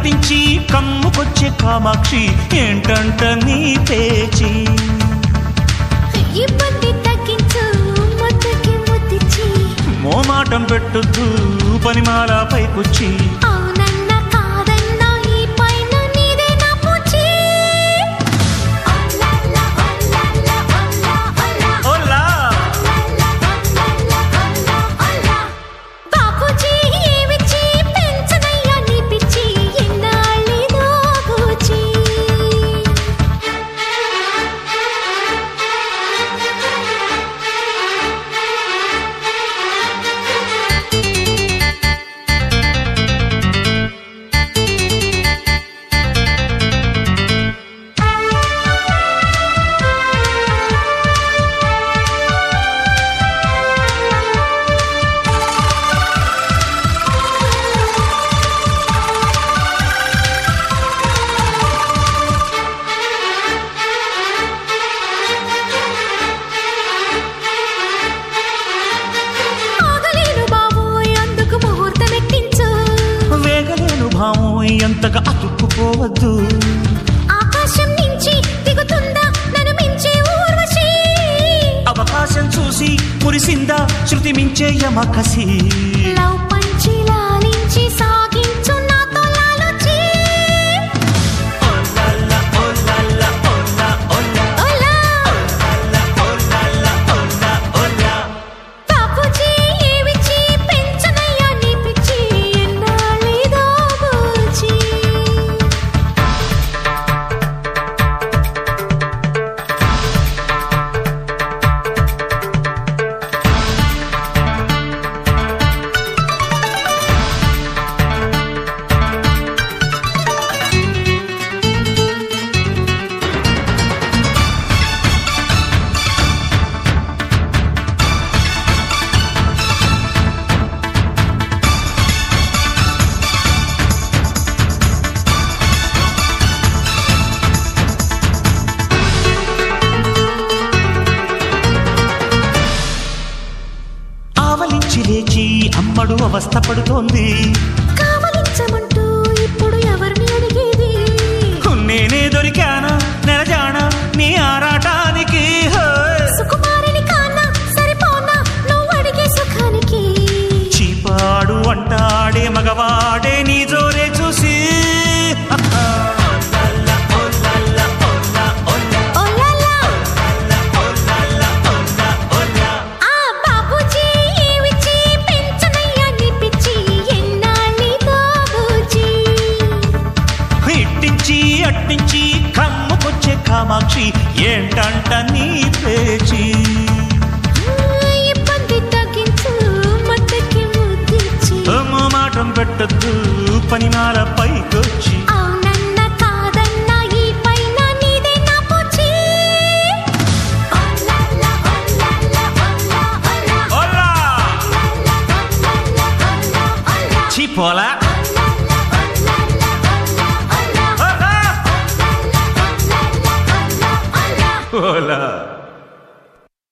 అట్టించి కమ్ముకొచ్చే కామాక్షి ఏంటంట నీ పేచి ఇబ్బంది తగ్గించు ముద్దకి ముద్దిచ్చి మోమాటం పెట్టొద్దు పనిమాల పైకొచ్చి అవునన్న కాదన్న ఈ పైన నీదే నా పూచి ఓలా బాపూజీ ఏమిచ్చి పెంచనయ్యా నీ పిచ్చి ఎన్నాళ్ళిదో పూచి ఆగలేను బాబోయ్ అందుకు ముహూర్తం ఎక్కించు వేగలేను భావం ఎంతగా అతుక్కుపోవద్దు ఆకాశం నుంచి దిగుతుందా నన్ను మించే ఊర్వశి అవకాశం చూసి మురిసిందా శృతి మించే యమకసి లవ్ పంచి లాలించి సాగించు నాతో లాలుచి ఓలాలా, ఓలాలా, ఓలా, ఓలా, ఓలా ఓలాలా, ఓలా, ఓలా. బాపూజీ ఏమిచ్చి పెంచనయ్యా నీ పిచ్చి ఎన్నాళ్ళిదో బూచి ఆవలించి లేచి అమ్మడు అవస్థ పడుతోంది కావలించమంటూ ఇప్పుడు ఎవరిని అడిగేది నేనే దొరికానా నెలజానా నీ ఆరాటానికి హోయ్. సుకుమారిని కానా సరిపోనా నువ్వు అడిగే సుఖానికి చీపాడు అంటాడే మగవాడే నీ జోరే చూసి ఓలాలా, ఓలాలా, ఓలా, ఓలా, ఓలాలా ఓలాలా, ఓలా, ఓలా. ఆ బాబూజీ ఏమిచ్చి పెంచనయ్యా నీ పిచ్చి ఎన్నాళ్ళిదో బూచి ఇట్టించి అట్టించి కమ్ముకొచ్చే కామాక్షి ఏంటంట నీ పేచి ఇబ్బంది తగ్గించు మట్టకి ముద్దిచ్చి మాటం పెట్టద్దు పనిమాల పైకొచ్చి అవునన్న కాదన్న ఈ పైన నీదే నా పూచి ఓలాలా ఓలాలా ఓలా ఓలా ఓలా ఓలాలా ఓలాలా ఓలా చీపోలా ఓలాలా ఓలాలా ఓలా ఓలా ఓలా ఓలాలా ఓలాలా ఓలా ఓలా